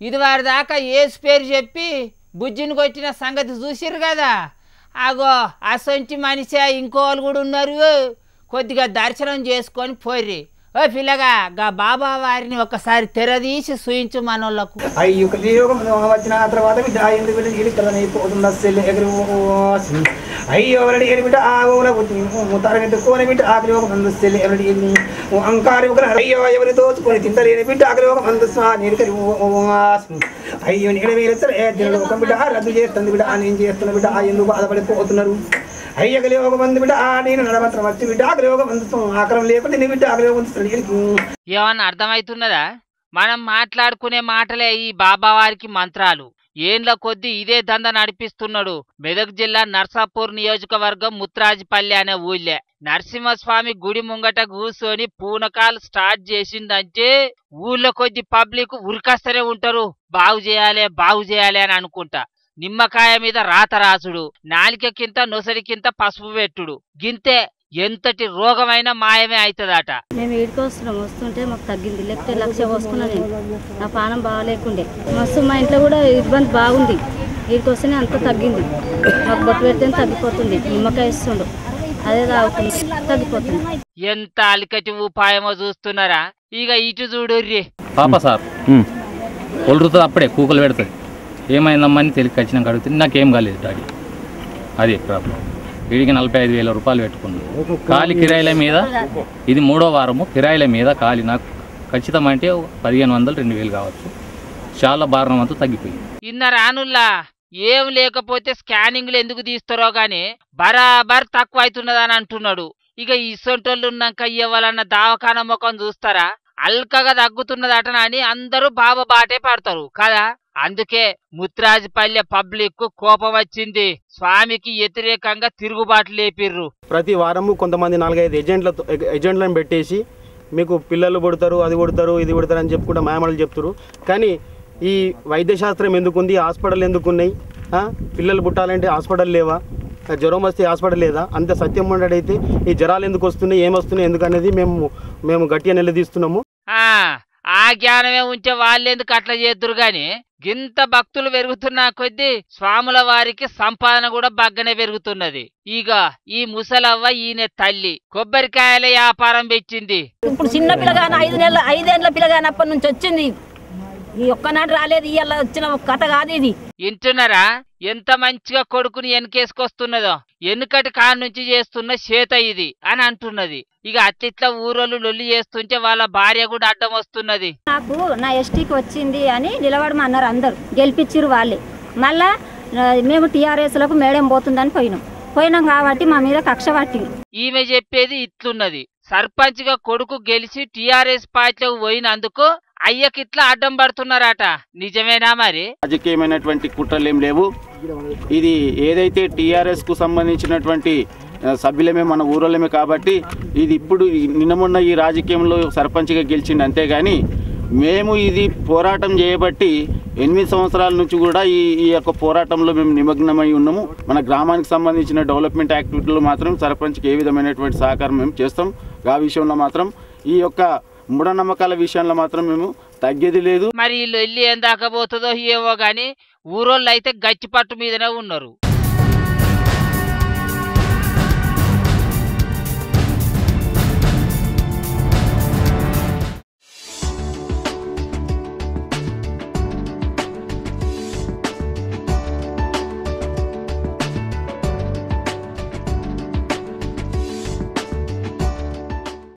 ఇదివారి దాకా ఏసు పేరు చెప్పి బుజ్జిని కొట్టిన సంగతి చూసిర్రు కదా అగో అసొంటి మనిషి ఇంకోళ్ళు కూడా ఉన్నారు కొద్దిగా దర్శనం చేసుకొని పోర్రి ఓ పిల్లగా గా బాబా వారిని ఒకసారి తెరదీసి చూయించు మనోళ్ళకు అయ్యో కలియుగం వచ్చిన తర్వాత బిడ్డ ఎందుకు బిడ్డ ఇడికలనైపోతున్న సెల్లి ఎగిరి అయ్యో ఎవరడి ఎరి బిడ్డ ఆ ఊల తరగతి కోని బిడ్డ ఆకలి ఒక మందు సెల్లి ఎవరడి అంకారి ఒక అయ్యో ఎవరి దోచుకొని తింటలేని బిడ్డ ఆకలి ఒక మందు నీడికరి అయ్యో నేను మీరు దినడు ఒక బిడ్డ రద్దు చేస్తుంది బిడ్డ ఆ నేను చేస్తున్న బిడ్డ ఆ ఎందుకు బాధపడిపోతున్నారు అయ్య కలిగి ఒక మంది బిడ్డ ఆ నేను నడమంత్రం వచ్చి బిడ్డ ఆకలి ఒక మందు ఆకలం లేకుండా నీ బిడ్డ ఆకలి ఒక మందు ఏమన్నా అర్థమవుతున్నదా మనం మాట్లాడుకునే మాటలే ఈ బాబా వారికి మంత్రాలు ఏండ్ల కొద్దీ ఇదే దంద నడిపిస్తున్నాడు మెదక్ జిల్లా నర్సాపూర్ నియోజకవర్గం ముత్రాజిపల్లి అనే ఊళ్ళే నరసింహస్వామి గుడి ముంగట కూర్చొని పూనకాలు స్టార్ట్ చేసిందంటే ఊళ్ళో కొద్ది పబ్లిక్ ఉరికస్తూనే ఉంటారు బాగు చేయాలి బాగు చేయాలి అని అనుకుంటా నిమ్మకాయ మీద రాత రాసుడు నాలికకింత నొసడికింత పసుపు పెట్టుడు గింతే ఎంతటి రోగమైన మాయమే అవుతుందట మేము ఈడికి వస్తున్నాం వస్తుంటే మాకు తగ్గింది లేకపోతే లక్ష పోసుకున్నా నేను నా పానం బాగాలేకుండే మస్తు మా ఇంట్లో కూడా ఇబ్బంది బాగుంది ఈడికి వస్తేనే అంత తగ్గింది మాకు బొట్టు పెడితే తగ్గిపోతుంది నిమ్మకాయ ఇస్తుండు అదే తాగుతుంది తగ్గిపోతుంది ఎంత అలికటి ఉపాయమో చూస్తున్నారా ఇక ఇటు చూడుర్రి పాప సార్ ఒలురుతుంది అప్పుడే కూకలు పెడుతుంది ఏమైందమ్మా అని తెలికి వచ్చినాక అడుగుతుంది నాకేం కాలేదు డాడీ అది ప్రాబ్లం వీడికి నలభై ఐదు వేల రూపాయలు పెట్టుకున్నాను కాలి కిరాయిల మీద ఇది మూడో వారము కిరాయిల మీద కాలి నాకు ఖచ్చితం అంటే పదిహేను వందలు రెండు వేలు కావచ్చు చాలా భారం అంతా తగ్గిపోయింది ఇన్న రానుల్లా ఏం లేకపోతే స్కానింగ్లు ఎందుకు తీస్తారో గాని బరాబర్ తక్కువ అవుతున్నదని అంటున్నాడు ఇక ఇసొంటోళ్ళు ఉన్నాక ఇవ్వాలన్న దావఖాన ముఖం చూస్తారా అల్కగా తగ్గుతున్నదటన అని అందరూ బాబా బాటే పడతారు కదా అందుకే ముత్రాజపల్లె పబ్లిక్ కోపం వచ్చింది స్వామికి వ్యతిరేకంగా తిరుగుబాటు లేపిర్రు ప్రతి వారము కొంతమంది నాలుగైదు ఏజెంట్లతో ఏజెంట్లను పెట్టేసి మీకు పిల్లలు పుడతారు అది పుడతారు ఇది పుడతారు అని చెప్పుకుంటే మాయమాటలు చెప్తారు కానీ ఈ వైద్యశాస్త్రం ఎందుకుంది హాస్పిటల్ ఎందుకున్నాయి ఆ? పిల్లలు పుట్టాలంటే హాస్పిటల్ లేవా ఆ, జ్వరం వస్తే హాస్పిటల్ లేదా అంత సత్యం ఉండడైతే ఈ జ్వరాలు ఎందుకు వస్తున్నాయి ఏం వస్తున్నాయి ఎందుకు అనేది మేము మేము గట్టిగా నిలదీస్తున్నాము ఆ ఆ జ్ఞానమే ఉంచే వాళ్ళెందుకు అట్లా చేద్దురు గాని గింత భక్తులు పెరుగుతున్న కొద్దీ స్వాముల వారికి సంపాదన కూడా బగ్గనే పెరుగుతున్నది ఇక ఈ ముసలవ్వ ఈయన తల్లి కొబ్బరికాయల వ్యాపారం పెట్టింది ఇప్పుడు చిన్న పిల్లగాని ఐదు నెలల ఐదేళ్ల పిల్లగానప్పటి నుంచి వచ్చింది ఈ ఒక్కనాడు రాలేదు ఇవాళ వచ్చిన కథ కాదు ఇది వింటున్నారా ఎంత మంచిగా కొడుకుని వెనకేసుకొస్తున్నదో ఎన్నికటి కాడ నుంచి చేస్తున్న చేత ఇది అని అంటున్నది ఇక అట్లిట్లా ఊరోళ్ళు లొల్లి చేస్తుంటే వాళ్ళ భార్య కూడా అడ్డం వస్తున్నది నాకు నా ఎస్టీకి వచ్చింది అని నిలబడమన్నారు అందరు గెలిపించారు వాళ్ళే మళ్ళా ఆ, మేము టీఆర్ఎస్లకు మేడం పోతుందని పోయినాం పోయినాం కాబట్టి మా మీద కక్ష పట్టింది ఈమె చెప్పేది ఇట్లున్నది సర్పంచ్గా కొడుకు గెలిచి టీఆర్ఎస్ పార్టీలోకి పోయినందుకు అయ్యకిట్లా అడ్డం పడుతున్నారట నిజమేనా మరి రాజకీయమైనటువంటి కుట్రలు ఏం లేవు ఇది ఏదైతే టీఆర్ఎస్ కు సంబంధించినటువంటి ఆ, సభ్యులమే మన ఊరోళ్ళమే కాబట్టి ఇది ఇప్పుడు ఈ నిన్న మొన్న ఈ రాజకీయంలో సర్పంచ్గా గెలిచింది అంతేగాని మేము ఇది పోరాటం చేయబట్టి ఎనిమిది సంవత్సరాల నుంచి కూడా ఈ ఈ యొక్క పోరాటంలో మేము నిమగ్నమై ఉన్నాము మన గ్రామానికి సంబంధించిన డెవలప్మెంట్ యాక్టివిటీలో మాత్రం సర్పంచ్కి ఏ విధమైనటువంటి సహకారం మేము చేస్తాం ఆ విషయంలో మాత్రం ఈ యొక్క మూఢనమ్మకాల విషయంలో మాత్రం మేము తగ్గేది లేదు మరి వీళ్ళు వెళ్ళి ఏం దాకా పోతుందో ఏమో గాని ఊరోళ్ళు అయితే గచ్చిపట్టు మీదనే ఉన్నారు